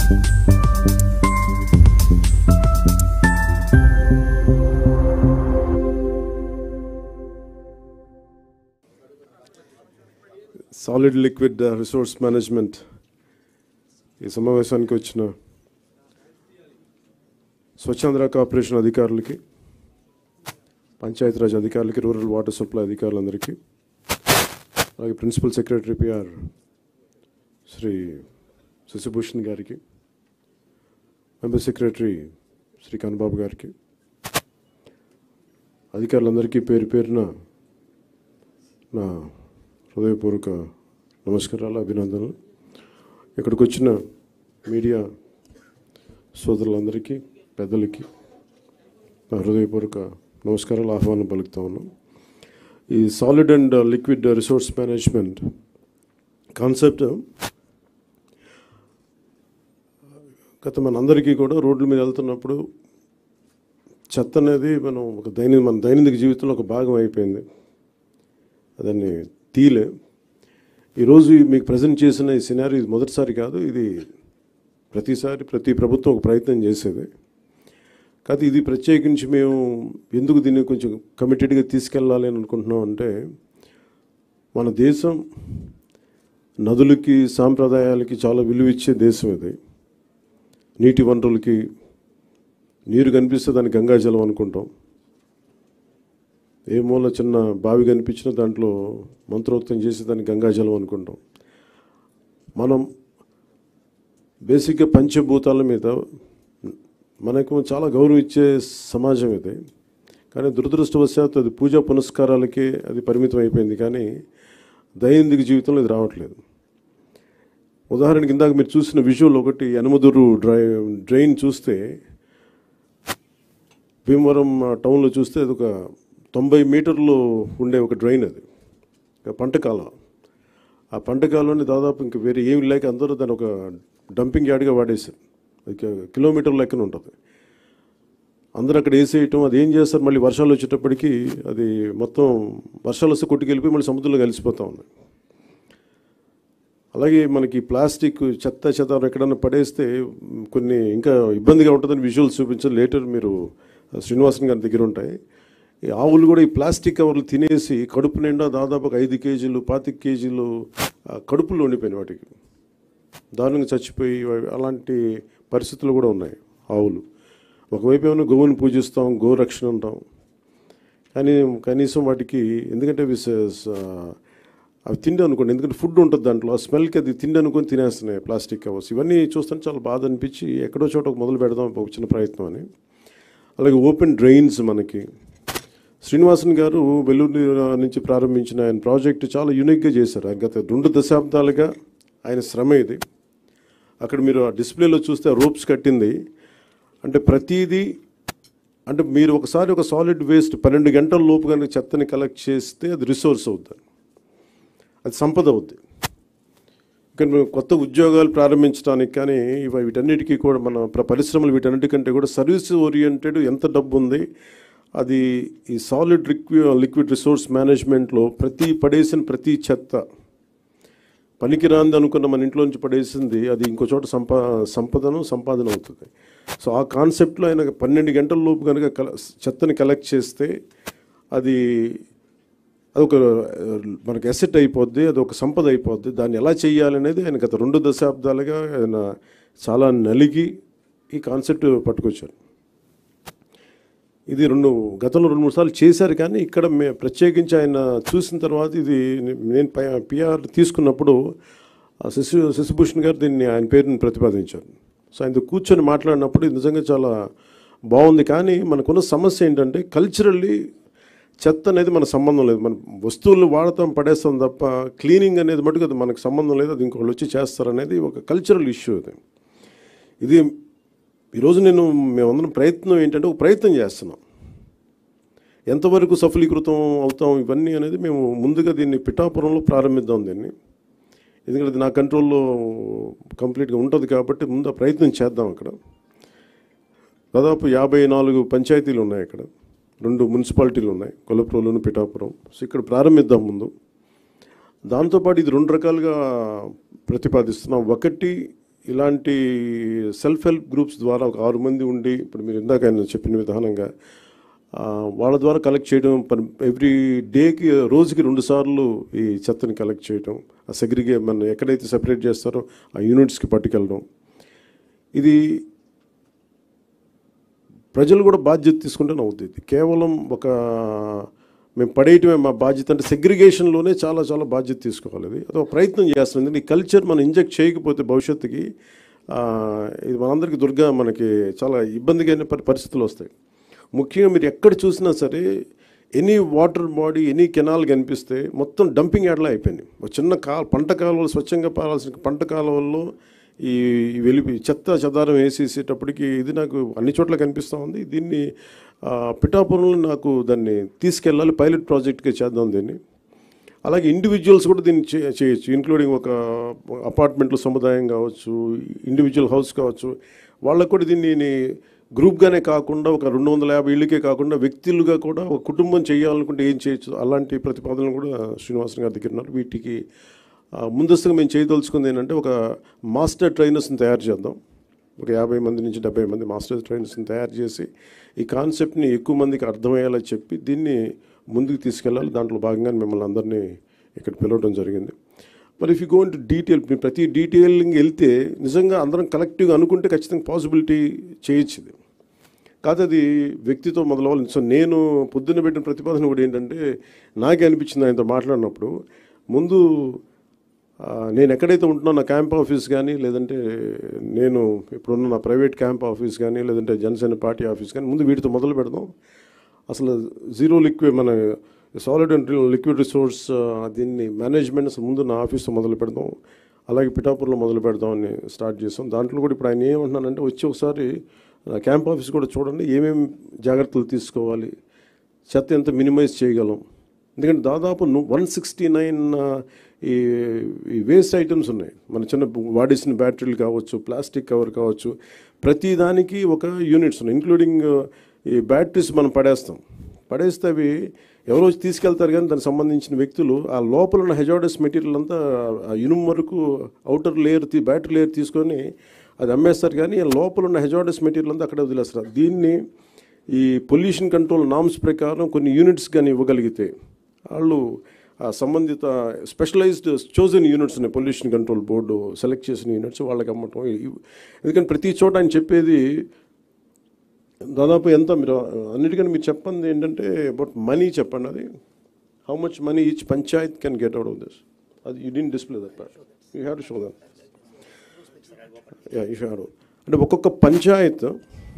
Solid liquid resource management ఈ సమావేశానికి వచ్చిన స్వచ్ఛాంధ్ర కార్పొరేషన్ అధికారులకి పంచాయతీరాజ్ అధికారులకి రూరల్ వాటర్ సప్లై అధికారులందరికీ అలాగే principal secretary PR Shri Shashibhushan గారికి మెంబర్ సెక్రటరీ శ్రీ కన్నబాబు గారికి అధికారులందరికీ పేరు పేరున నా హృదయపూర్వక నమస్కారాలు అభినందనలు ఇక్కడికి వచ్చిన మీడియా సోదరులందరికీ పెద్దలకి నా హృదయపూర్వక నమస్కారాలు ఆహ్వానం పలుకుతా ఉన్నాం ఈ solid and liquid resource management concept గత మనందరికీ కూడా రోడ్ల మీద వెళ్తున్నప్పుడు చెత్త అనేది మనం ఒక దైనందిక మన దైనందిక జీవితంలో ఒక భాగం అయిపోయింది దాన్ని తీలే ఈరోజు మీకు ప్రజెంట్ చేసిన ఈ సినారీ ఇది మొదటిసారి కాదు ఇది ప్రతిసారి ప్రతి ప్రభుత్వం ఒక ప్రయత్నం చేసేది కాదు ఇది ప్రత్యేకించి మేము ఎందుకు దీన్ని కొంచెం కమిటెడ్గా తీసుకెళ్ళాలి అని అనుకుంటున్నాం అంటే మన దేశం నదులకి సాంప్రదాయాలకి చాలా విలువ ఇచ్చే దేశం ఇది నీటి వనరులకి నీరు కనిపిస్తే దాన్ని గంగాజలం అనుకుంటాం ఏ మూల చిన్న బావి కనిపించినా దాంట్లో మంత్రోక్తం చేసి దాన్ని గంగాజలం అనుకుంటాం మనం బేసిక్గా పంచభూతాల మీద మనకు చాలా గౌరవం ఇచ్చే సమాజం ఇది కానీ దురదృష్టవశాత్తు అది పూజా పునస్కారాలకే అది పరిమితం అయిపోయింది కానీ దైనందిక జీవితంలో ఇది రావట్లేదు ఉదాహరణకి ఇందాక మీరు చూసిన విజువల్ ఒకటి యనమదురు డ్రై డ్రైన్ చూస్తే భీమవరం టౌన్లో చూస్తే అది ఒక తొంభై మీటర్లు ఉండే ఒక డ్రైన్ అది ఒక పంట కాలం ఆ పంట కాలంని దాదాపు ఇంక వేరే ఏమి లేక అందరూ దాన్ని ఒక డంపింగ్ యార్డ్గా వాడేశారు అది కి- కిలోమీటర్ లెక్కన ఉంటుంది అందరూ అక్కడ వేసేయటం అది ఏం చేస్తారు మళ్ళీ వర్షాలు వచ్చేటప్పటికి అది మొత్తం వర్షాలు వస్తే కొట్టుకెళ్ళిపోయి మళ్ళీ సముద్రంలో కలిసిపోతూ ఉంది అలాగే మనకి ప్లాస్టిక్ చెత్త చెత్త ఎక్కడన్నా పడేస్తే మ్, కొన్ని ఇంకా ఇబ్బందిగా ఉంటుందని విజువల్స్ చూపించారు లేటర్ మీరు శ్రీనివాసన్ గారి దగ్గర ఉంటాయి ఈ ఆవులు కూడా ఈ ప్లాస్టిక్ కవర్లు తినేసి కడుపు నిండా దాదాపు ఒక ఐదు కేజీలు పాతిక కేజీలు ఆ, కడుపులో ఉండిపోయినాయి వాటికి దారుణంగా చచ్చిపోయి అవి- అలాంటి పరిస్థితులు కూడా ఉన్నాయి ఆవులు ఒకవైపు ఏమైనా గోవుని పూజిస్తాం గోరక్షణ అంటాం కానీ కనీసం వాటికి ఎందుకంటే అవి స- స- అవి తిండి అనుకోండి ఎందుకంటే ఫుడ్ ఉంటుంది దాంట్లో ఆ స్మెల్కి అది తిండి అనుకొని తినేస్తున్నాయి ప్లాస్టిక్ కవర్స్ ఇవన్నీ చూస్తుంటే చాలా బాధ అనిపించి ఎక్కడో చోట ఒక మొదలు పెడదాం ఒక చిన్న ప్రయత్నం అని అలాగే ఓపెన్ డ్రైన్స్ మనకి శ్రీనివాసన్ గారు వెల్లూరు నుంచి ప్రారంభించిన ఆయన ప్రాజెక్ట్ చాలా యూనిక్గా చేశారు ఆయన గత రెండు దశాబ్దాలుగా ఆయన శ్రమ ఇది అక్కడ మీరు ఆ డిస్ప్లేలో చూస్తే రోప్స్ కట్టింది అంటే ప్రతిదీ అంటే మీరు ఒకసారి ఒక సాలిడ్ వేస్ట్ పన్నెండు గంటల లోపు కనుక చెత్తని కలెక్ట్ చేస్తే అది రిసోర్స్ అవుతుంది అది సంపద అవుద్ది ఇక్కడ మేము కొత్త ఉద్యోగాలు ప్రారంభించడానికి కానీ ఇవి వీటన్నిటికీ కూడా మన ప్ర- పరిశ్రమలు వీటన్నిటికంటే కూడా సర్వీస్ ఓరియంటెడ్ ఎంత డబ్బు ఉంది అది ఈ సాలిడ్ లిక్వి లిక్విడ్ రిసోర్స్ మేనేజ్మెంట్లో ప్రతి పడేసిన ప్రతి చెత్త పనికిరాంది అనుకున్న మన ఇంట్లో నుంచి పడేసింది అది ఇంకో చోట సంపా సంపదను సంపాదన అవుతుంది సో ఆ కాన్సెప్ట్లో ఆయన పన్నెండు గంటల లోపు కనుక కల చెత్తని కలెక్ట్ చేస్తే అది అదొక ఆ, మనకి ఎసెట్ అయిపోద్ది అది ఒక సంపద అయిపోద్ది దాన్ని ఎలా చేయాలనేది ఆయన గత రెండు దశాబ్దాలుగా ఆయన చాలా నలిగి ఈ కాన్సెప్ట్ పట్టుకొచ్చారు ఇది రెండు గతంలో రెండు మూడు సార్లు చేశారు కానీ ఇక్కడ మే ప్రత్యేకించి ఆయన చూసిన తర్వాత ఇది నేను పిఆర్ తీసుకున్నప్పుడు ఆ శశి శశిభూషణ్ గారు దీన్ని ఆయన పేరుని ప్రతిపాదించారు సో ఆయనతో కూర్చొని మాట్లాడినప్పుడు ఇది నిజంగా చాలా బాగుంది కానీ మనకున్న సమస్య ఏంటంటే కల్చరల్లీ చెత్త అనేది మన సంబంధం లేదు మన వస్తువులు వాడతాం పడేస్తాం తప్ప క్లీనింగ్ అనేది మటుకు అది మనకు సంబంధం లేదు అది ఇంకొకళ్ళు వచ్చి చేస్తారనేది ఒక కల్చరల్ ఇష్యూ అది ఇది ఈరోజు నేను మేమందరం ప్రయత్నం ఏంటంటే ఒక ప్రయత్నం చేస్తున్నాం ఎంతవరకు సఫలీకృతం అవుతాం ఇవన్నీ అనేది మేము ముందుగా దీన్ని పిఠాపురంలో ప్రారంభిద్దాం దీన్ని ఎందుకంటే అది నా కంట్రోల్లో కంప్లీట్గా ఉంటుంది కాబట్టి ముందు ఆ ప్రయత్నం చేద్దాం అక్కడ దాదాపు యాభై నాలుగు పంచాయతీలు ఉన్నాయి అక్కడ రెండు మున్సిపాలిటీలు ఉన్నాయి కొలప్రోలును పిఠాపురం సో ఇక్కడ ప్రారంభిద్దాం ముందు దాంతోపాటు ఇది రెండు రకాలుగా ప్రతిపాదిస్తున్నాం ఒకటి ఇలాంటి సెల్ఫ్ హెల్ప్ గ్రూప్స్ ద్వారా ఒక ఆరు మంది ఉండి ఇప్పుడు మీరు ఇందాక ఆయన చెప్పిన విధానంగా ఆ, వాళ్ళ ద్వారా కలెక్ట్ చేయడం ఎవ్రీ డేకి రోజుకి రెండు సార్లు ఈ చెత్తని కలెక్ట్ చేయడం ఆ సెగ్రిగే మన ఎక్కడైతే సెపరేట్ చేస్తారో ఆ యూనిట్స్కి పట్టుకెళ్ళడం ఇది ప్రజలు కూడా బాధ్యత తీసుకుంటేనే అవుతుంది కేవలం ఒక మేము పడేయటమే మా బాధ్యత అంటే సెగ్రిగేషన్లోనే చాలా చాలా బాధ్యత తీసుకోవాలి అది అదొక ప్రయత్నం చేస్తుంది ఈ కల్చర్ మనం ఇంజెక్ట్ చేయకపోతే భవిష్యత్తుకి ఆ, ఇది మనందరికీ దుర్గా మనకి చాలా ఇబ్బందిగా పరి పరిస్థితులు వస్తాయి ముఖ్యంగా మీరు ఎక్కడ చూసినా సరే any water body any canal కనిపిస్తే మొత్తం డంపింగ్ యార్డ్లా అయిపోయింది ఒక చిన్న కా పంట కాలువలు స్వచ్ఛంగా పారాల్సిన పంట కాలువల్లో ఈ ఈ వెలిపి చెత్త చెదారం వేసేసేటప్పటికి ఇది నాకు అన్ని చోట్ల కనిపిస్తూ ఉంది దీన్ని ఆ, పిఠాపురంలో నాకు దాన్ని తీసుకెళ్ళాలి పైలట్ ప్రాజెక్ట్గా చేద్దాం దీన్ని అలాగే ఇండివిజువల్స్ కూడా దీన్ని చే- చేయొచ్చు ఇంక్లూడింగ్ ఒక అపార్ట్మెంట్లో సముదాయం కావచ్చు ఇండివిజువల్ హౌస్ కావచ్చు వాళ్ళకు కూడా దీన్ని గ్రూప్గానే కాకుండా ఒక రెండు వందల యాభై ఇళ్ళకే కాకుండా వ్యక్తులుగా కూడా ఒక కుటుంబం చేయాలనుకుంటే ఏం చేయొచ్చు అలాంటి ప్రతిపాదనలు కూడా శ్రీనివాసన్ గారి దగ్గర ఉన్నారు వీటికి ఆ, ముందస్తుగా మేము చేయదలుచుకుంది ఏంటంటే ఒక మాస్టర్ ట్రైనర్స్ని తయారు చేద్దాం ఒక యాభై మంది నుంచి డెబ్బై మంది మాస్టర్ ట్రైనర్స్ని తయారు చేసి ఈ కాన్సెప్ట్ని ఎక్కువ మందికి అర్థమయ్యేలా చెప్పి దీన్ని ముందుకు తీసుకెళ్ళాలి దాంట్లో భాగంగా మిమ్మల్ని అందరినీ ఇక్కడ పిలవడం జరిగింది మరి if you go into detail ప్రతి డీటెయిలింగ్ వెళ్తే నిజంగా అందరం కలెక్టివ్గా అనుకుంటే ఖచ్చితంగా పాసిబిలిటీ చేయొచ్చు ఇది కాదు అది వ్యక్తితో మొదలవ్వాలి సో నేను పొద్దున్న పెట్టిన ప్రతిపాదన కూడా ఏంటంటే నాకే అనిపించింది ఆయనతో మాట్లాడినప్పుడు ముందు ఆ, నేను ఎక్కడైతే ఉంటున్నా నా క్యాంప్ ఆఫీస్ కానీ లేదంటే నేను ఇప్పుడున్న నా ప్రైవేట్ క్యాంప్ ఆఫీస్ కానీ లేదంటే జనసేన పార్టీ ఆఫీస్ కానీ ముందు వీటితో మొదలు పెడదాం అసలు జీరో లిక్విడ్ మన సాలిడ్ అండ్ లిక్విడ్ రిసోర్స్ దీన్ని మేనేజ్మెంట్ అసలు ముందు నా ఆఫీస్తో మొదలు పెడదాం అలాగే పిఠాపూర్లో మొదలు పెడదామని స్టార్ట్ చేసాం దాంట్లో కూడా ఇప్పుడు ఆయన ఏమంటున్నానంటే వచ్చి ఒకసారి నా క్యాంప్ ఆఫీస్ కూడా చూడండి ఏమేమి జాగ్రత్తలు తీసుకోవాలి చెత్త ఎంత మినిమైజ్ చేయగలం ఎందుకంటే దాదాపు వన్ సిక్స్టీ నైన్ ఈ ఈ వేస్ట్ ఐటమ్స్ ఉన్నాయి మన చిన్న వాడేసిన బ్యాటరీలు కావచ్చు ప్లాస్టిక్ కవర్ కావచ్చు ప్రతి దానికి ఒక యూనిట్స్ ఉన్నాయి ఇంక్లూడింగ్ ఈ బ్యాటరీస్ మనం పడేస్తాం పడేస్తే అవి ఎవరో వచ్చి తీసుకెళ్తారు కానీ దానికి సంబంధించిన వ్యక్తులు ఆ లోపల ఉన్న హెజాడస్ మెటీరియల్ అంతా ఆ ఇనుము వరకు అవుటర్ లేయర్ తీ బ్యాటరీ లేయర్ తీసుకొని అది అమ్మేస్తారు కానీ ఆ లోపల ఉన్న హెజాడస్ మెటీరియల్ అంతా అక్కడే వదిలేస్తారు దీన్ని ఈ పొల్యూషన్ కంట్రోల్ నామ్స్ ప్రకారం కొన్ని యూనిట్స్ కానీ ఇవ్వగలిగితే వాళ్ళు ఆ సంబంధిత స్పెషలైజ్డ్ చోజన్ యూనిట్స్ ఉన్నాయి పొల్యూషన్ కంట్రోల్ బోర్డు సెలెక్ట్ చేసిన యూనిట్స్ వాళ్ళకి అమ్మటం ఇవి- ఎందుకంటే ప్రతి చోట ఆయన చెప్పేది దాదాపు ఎంత మీరు అన్నిటికన్నా మీరు చెప్పండి ఏంటంటే అబౌట్ మనీ చెప్పండి అది how much money each panchayat can get out of this అది you didn't display that you have to show that ya you have అంటే ఒక్కొక్క పంచాయత్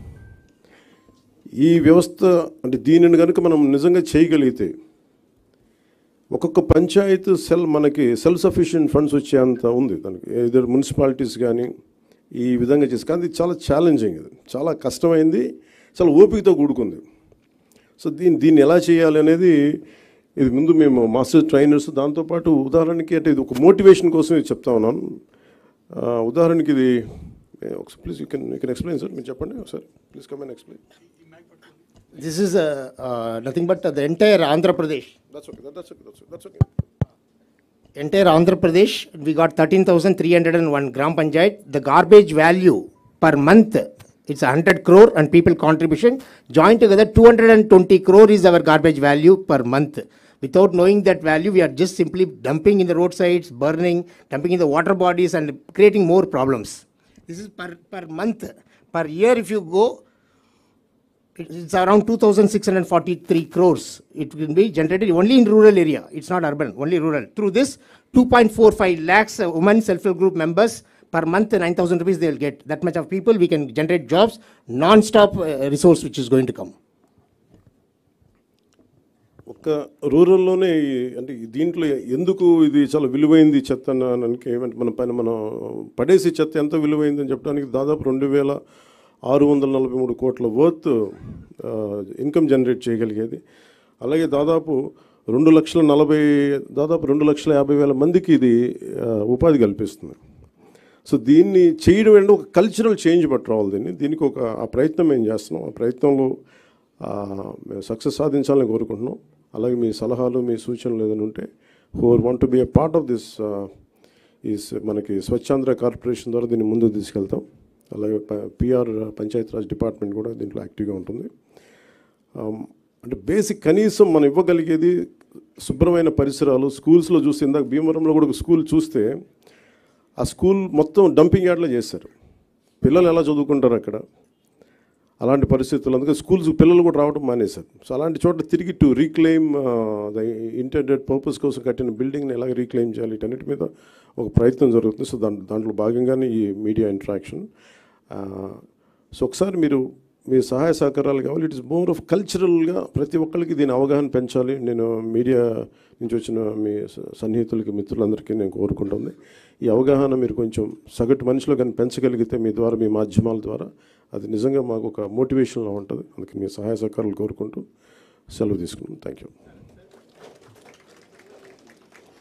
ఈ వ్యవస్థ అంటే దీనిని కనుక మనం నిజంగా చేయగలిగితే ఒక్కొక్క పంచాయత్ సెల్ మనకి సెల్ఫ్ సఫిషియెంట్ ఫండ్స్ వచ్చేంత ఉంది దానికి ఇద్దరు మున్సిపాలిటీస్ కానీ ఈ విధంగా చేసి కానీ ఇది చాలా ఛాలెంజింగ్ ఇది చాలా కష్టమైంది చాలా ఓపికతో కూడుకుంది సో దీన్ని దీన్ని ఎలా చేయాలి అనేది ఇది ముందు మేము మాస్టర్ ట్రైనర్స్ దాంతోపాటు ఉదాహరణకి అంటే ఇది ఒక మోటివేషన్ కోసం ఇది చెప్తా ఉన్నాను ఆ, ఉదాహరణకి ఇది ఒకసారి please you can you can explain sir మీరు చెప్పండి ఒకసారి please come and explain This is uh, uh, nothing but uh, the entire Andhra Pradesh. That's okay that's okay that's that's okay Entire Andhra Pradesh, we got 13,301 gram panchayat. The garbage value per month, it's 100 crore and people contribution. Joined together, 220 crore is our garbage value per month. Without knowing that value, we are just simply dumping in the roadsides, burning, dumping in the water bodies and creating more problems. This is per, per month. Per year, if you go, it's around 2,643 crores. It will be generated only in rural area. It's not urban, only rural. Through this, 2.45 lakhs uh, women self-help group members per month, 9,000 rupees they will get. That much of people, we can generate jobs, non-stop uh, resource which is going to come. ఒక్క రూరల్లోనే ఈ- అంటే ఈ దీంట్లో ఎందుకు ఇది చాలా విలువైంది చెత్త అనడానికి ఏమంటే మన పైన మనం పడేసి చెత్త ఎంత విలువైంది అని చెప్పడానికి దాదాపు రెండు వేల ఆరు వందల నలభై మూడు కోట్ల వర్త్ ఇన్కమ్ జనరేట్ చేయగలిగేది అలాగే దాదాపు రెండు లక్షల నలభై దాదాపు రెండు లక్షల యాభై వేల మందికి ఇది ఆ, ఉపాధి కల్పిస్తుంది సో దీన్ని చేయడం అంటే ఒక కల్చరల్ చేంజ్ పట్టుకోవాలి దీన్ని దీనికి ఒక ఆ ప్రయత్నం మేము చేస్తున్నాం ఆ ప్రయత్నంలో ఆ, మేము సక్సెస్ సాధించాలని కోరుకుంటున్నాం అలాగే మీ సలహాలు మీ సూచనలు ఏదైనా ఉంటే హోర్ want to be a part of this ఈ స- మనకి స్వచ్ఛాంధ్ర కార్పొరేషన్ ద్వారా దీన్ని ముందుకు తీసుకెళ్తాం అలాగే పిఆర్ పంచాయతీరాజ్ డిపార్ట్మెంట్ కూడా దీంట్లో యాక్టివ్గా ఉంటుంది ఆమ్, అంటే బేసిక్ కనీసం మనం ఇవ్వగలిగేది శుభ్రమైన పరిసరాలు స్కూల్స్లో చూస్తే ఇందాక భీమవరంలో కూడా ఒక స్కూల్ చూస్తే ఆ స్కూల్ మొత్తం డంపింగ్ యార్డ్లో చేశారు పిల్లలు ఎలా చదువుకుంటారు అక్కడ అలాంటి పరిస్థితులు అందుకే స్కూల్స్ పిల్లలు కూడా రావడం మానేశారు సో అలాంటి చోట తిరిగి to reclaim the intended purpose కోసం కట్టిన బిల్డింగ్ని ఎలా రీక్లెయిమ్ చేయాలి వీటన్నిటి మీద ఒక ప్రయత్నం జరుగుతుంది సో దాంట్లో దాంట్లో భాగంగానే ఈ మీడియా ఇంటరాక్షన్ సో ఒకసారి మీరు మీ సహాయ సహకారాలు కావాలి ఇట్ ఇస్ మోర్ ఆఫ్ కల్చరల్గా ప్రతి ఒక్కరికి దీని అవగాహన పెంచాలి నేను మీడియా నుంచి వచ్చిన మీ స- సన్నిహితులకి మిత్రులందరికీ నేను కోరుకుంటుంది ఈ అవగాహన మీరు కొంచెం సగటు మనిషిలో కానీ పెంచగలిగితే మీ ద్వారా మీ మాధ్యమాల ద్వారా అది నిజంగా మాకు ఒక మోటివేషన్లో ఉంటుంది అందుకే మీ సహాయ సహకారాలు కోరుకుంటూ సెలవు తీసుకున్నాం థ్యాంక్ యూ